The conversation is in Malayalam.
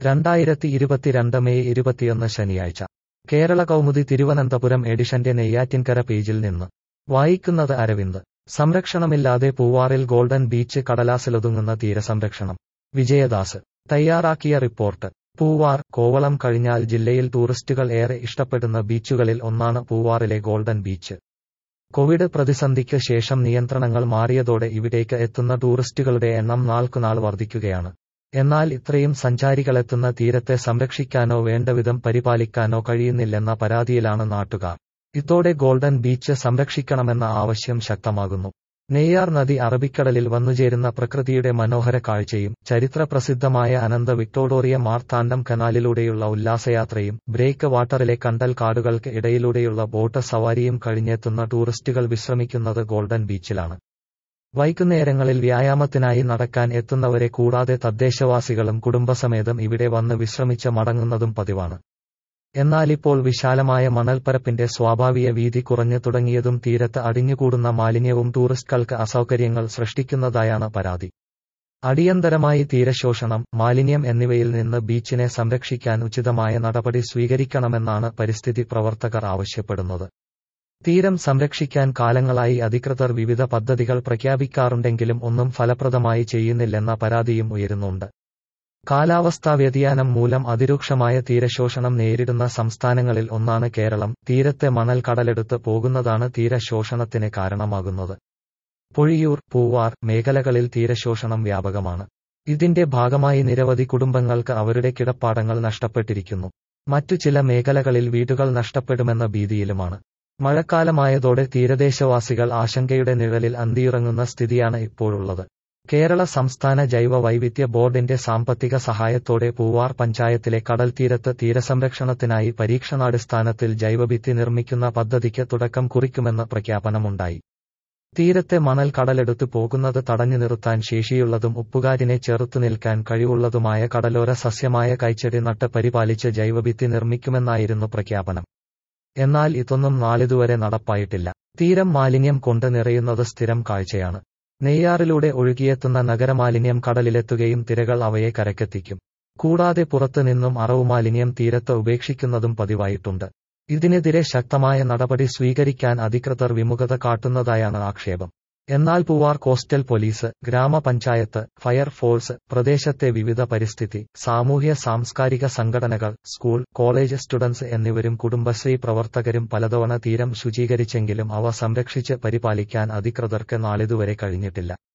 രണ്ടായിരത്തി ഇരുപത്തിരണ്ട് മെയ് ഇരുപത്തിയൊന്ന് ശനിയാഴ്ച കേരള കൗമുദി തിരുവനന്തപുരം എഡിഷന്റെ നെയ്യാറ്റിൻകര പേജിൽ നിന്ന് വായിക്കുന്നത് അരവിന്ദ് സംരക്ഷണമില്ലാതെ പൂവാറിൽ ഗോൾഡൻ ബീച്ച് കടലാസിലൊതുങ്ങുന്ന തീരസംരക്ഷണം വിജയദാസ് തയ്യാറാക്കിയ റിപ്പോർട്ട് പൂവാർ കോവളം കഴിഞ്ഞാൽ ജില്ലയിൽ ടൂറിസ്റ്റുകൾ ഏറെ ഇഷ്ടപ്പെടുന്ന ബീച്ചുകളിൽ ഒന്നാണ് പൂവാറിലെ ഗോൾഡൻ ബീച്ച് കോവിഡ് പ്രതിസന്ധിക്ക് ശേഷം നിയന്ത്രണങ്ങൾ മാറിയതോടെ ഇവിടേക്ക് എത്തുന്ന ടൂറിസ്റ്റുകളുടെ എണ്ണം നാൾക്കുനാൾ വർദ്ധിക്കുകയാണ് എന്നാൽ ഇത്രയും സഞ്ചാരികളെത്തുന്ന തീരത്തെ സംരക്ഷിക്കാനോ വേണ്ടവിധം പരിപാലിക്കാനോ കഴിയുന്നില്ലെന്ന പരാതിയിലാണ് നാട്ടുകാർ ഇതോടെ ഗോൾഡൻ ബീച്ച് സംരക്ഷിക്കണമെന്ന ആവശ്യം ശക്തമാകുന്നു നെയ്യാർ നദി അറബിക്കടലിൽ വന്നുചേരുന്ന പ്രകൃതിയുടെ മനോഹര കാഴ്ചയും ചരിത്രപ്രസിദ്ധമായ അനന്ത വിക്ടോറിയ മാർത്താണ്ഡം കനാലിലൂടെയുള്ള ഉല്ലാസയാത്രയും ബ്രേക്ക് വാട്ടറിലെ കണ്ടൽ കാടുകൾക്ക് ഇടയിലൂടെയുള്ള ബോട്ട് സവാരിയും കഴിഞ്ഞെത്തുന്ന ടൂറിസ്റ്റുകൾ വിശ്രമിക്കുന്നത് ഗോൾഡൻ ബീച്ചിലാണ് വൈകുന്നേരങ്ങളിൽ വ്യായാമത്തിനായി നടക്കാൻ എത്തുന്നവരെ കൂടാതെ തദ്ദേശവാസികളും കുടുംബസമേതം ഇവിടെ വന്ന് വിശ്രമിച്ച് മടങ്ങുന്നതും പതിവാണ് എന്നാലിപ്പോൾ വിശാലമായ മണൽപ്പരപ്പിന്റെ സ്വാഭാവിക വീതി കുറഞ്ഞു തുടങ്ങിയതും തീരത്ത് അടിഞ്ഞുകൂടുന്ന മാലിന്യവും ടൂറിസ്റ്റുകൾക്ക് അസൗകര്യങ്ങൾ സൃഷ്ടിക്കുന്നതായാണ് പരാതി അടിയന്തരമായി തീരശോഷണം മാലിന്യം എന്നിവയിൽ നിന്ന് ബീച്ചിനെ സംരക്ഷിക്കാൻ ഉചിതമായ നടപടി സ്വീകരിക്കണമെന്നാണ് പരിസ്ഥിതി പ്രവർത്തകർ ആവശ്യപ്പെടുന്നത് തീരം സംരക്ഷിക്കാൻ കാലങ്ങളായി അധികൃതർ വിവിധ പദ്ധതികൾ പ്രഖ്യാപിക്കാറുണ്ടെങ്കിലും ഒന്നും ഫലപ്രദമായി ചെയ്യുന്നില്ലെന്ന പരാതിയും ഉയരുന്നുണ്ട് കാലാവസ്ഥാ വ്യതിയാനം മൂലം അതിരൂക്ഷമായ തീരശോഷണം നേരിടുന്ന സംസ്ഥാനങ്ങളിൽ ഒന്നാണ് കേരളം തീരത്തെ മണൽ കടലെടുത്ത് പോകുന്നതാണ് തീരശോഷണത്തിന് കാരണമാകുന്നത് പൊഴിയൂർ പൂവാർ മേഖലകളിൽ തീരശോഷണം വ്യാപകമാണ് ഇതിന്റെ ഭാഗമായി നിരവധി കുടുംബങ്ങൾക്ക് അവരുടെ കിടപ്പാടങ്ങൾ നഷ്ടപ്പെട്ടിരിക്കുന്നു മറ്റു ചില മേഖലകളിൽ വീടുകൾ നഷ്ടപ്പെടുമെന്ന ഭീതിയിലുമാണ് മഴക്കാലമായതോടെ തീരദേശവാസികൾ ആശങ്കയുടെ നിഴലിൽ അന്തിയുറങ്ങുന്ന സ്ഥിതിയാണ് ഇപ്പോഴുള്ളത് കേരള സംസ്ഥാന ജൈവ വൈവിധ്യ ബോർഡിന്റെ സാമ്പത്തിക സഹായത്തോടെ പൂവാർ പഞ്ചായത്തിലെ കടൽ തീരത്ത് തീരസംരക്ഷണത്തിനായി പരീക്ഷണാടിസ്ഥാനത്തിൽ ജൈവഭിത്തി നിർമ്മിക്കുന്ന പദ്ധതിക്ക് തുടക്കം കുറിക്കുമെന്ന് പ്രഖ്യാപനമുണ്ടായി തീരത്തെ മണൽ കടലെടുത്തു പോകുന്നത് തടഞ്ഞു നിർത്താൻ ശേഷിയുള്ളതും ഉപ്പുകാരിനെ ചെറുത്തു നിൽക്കാൻ കഴിവുള്ളതുമായ കടലോര സസ്യമായ കൈച്ചെടി നട്ട് പരിപാലിച്ച് ജൈവഭിത്തി നിർമ്മിക്കുമെന്നായിരുന്നു പ്രഖ്യാപനം എന്നാൽ ഇതൊന്നും നാളിതുവരെ നടപ്പായിട്ടില്ല തീരം മാലിന്യം കൊണ്ട് നിറയുന്നത് സ്ഥിരം കാഴ്ചയാണ് നെയ്യാറിലൂടെ ഒഴുകിയെത്തുന്ന നഗരമാലിന്യം കടലിലെത്തുകയും തിരകൾ അവയെ കരക്കെത്തിക്കും കൂടാതെ പുറത്തു നിന്നും അറവുമാലിന്യം തീരത്ത് ഉപേക്ഷിക്കുന്നതും പതിവായിട്ടുണ്ട് ഇതിനെതിരെ ശക്തമായ നടപടി സ്വീകരിക്കാൻ അധികൃതർ വിമുഖത കാട്ടുന്നതായാണ് ആക്ഷേപം എന്നാൽ പൂവാർ കോസ്റ്റൽ പോലീസ് ഗ്രാമപഞ്ചായത്ത് ഫയർഫോഴ്സ് പ്രദേശത്തെ വിവിധ പരിസ്ഥിതി സാമൂഹ്യ സാംസ്കാരിക സംഘടനകൾ സ്കൂൾ കോളേജ് സ്റ്റുഡൻസ് എന്നിവരും കുടുംബശ്രീ പ്രവർത്തകരും പലതവണ തീരം ശുചീകരിച്ചെങ്കിലും അവ സംരക്ഷിച്ച് പരിപാലിക്കാൻ അധികൃതർക്ക് നാളിതുവരെ കഴിഞ്ഞിട്ടില്ല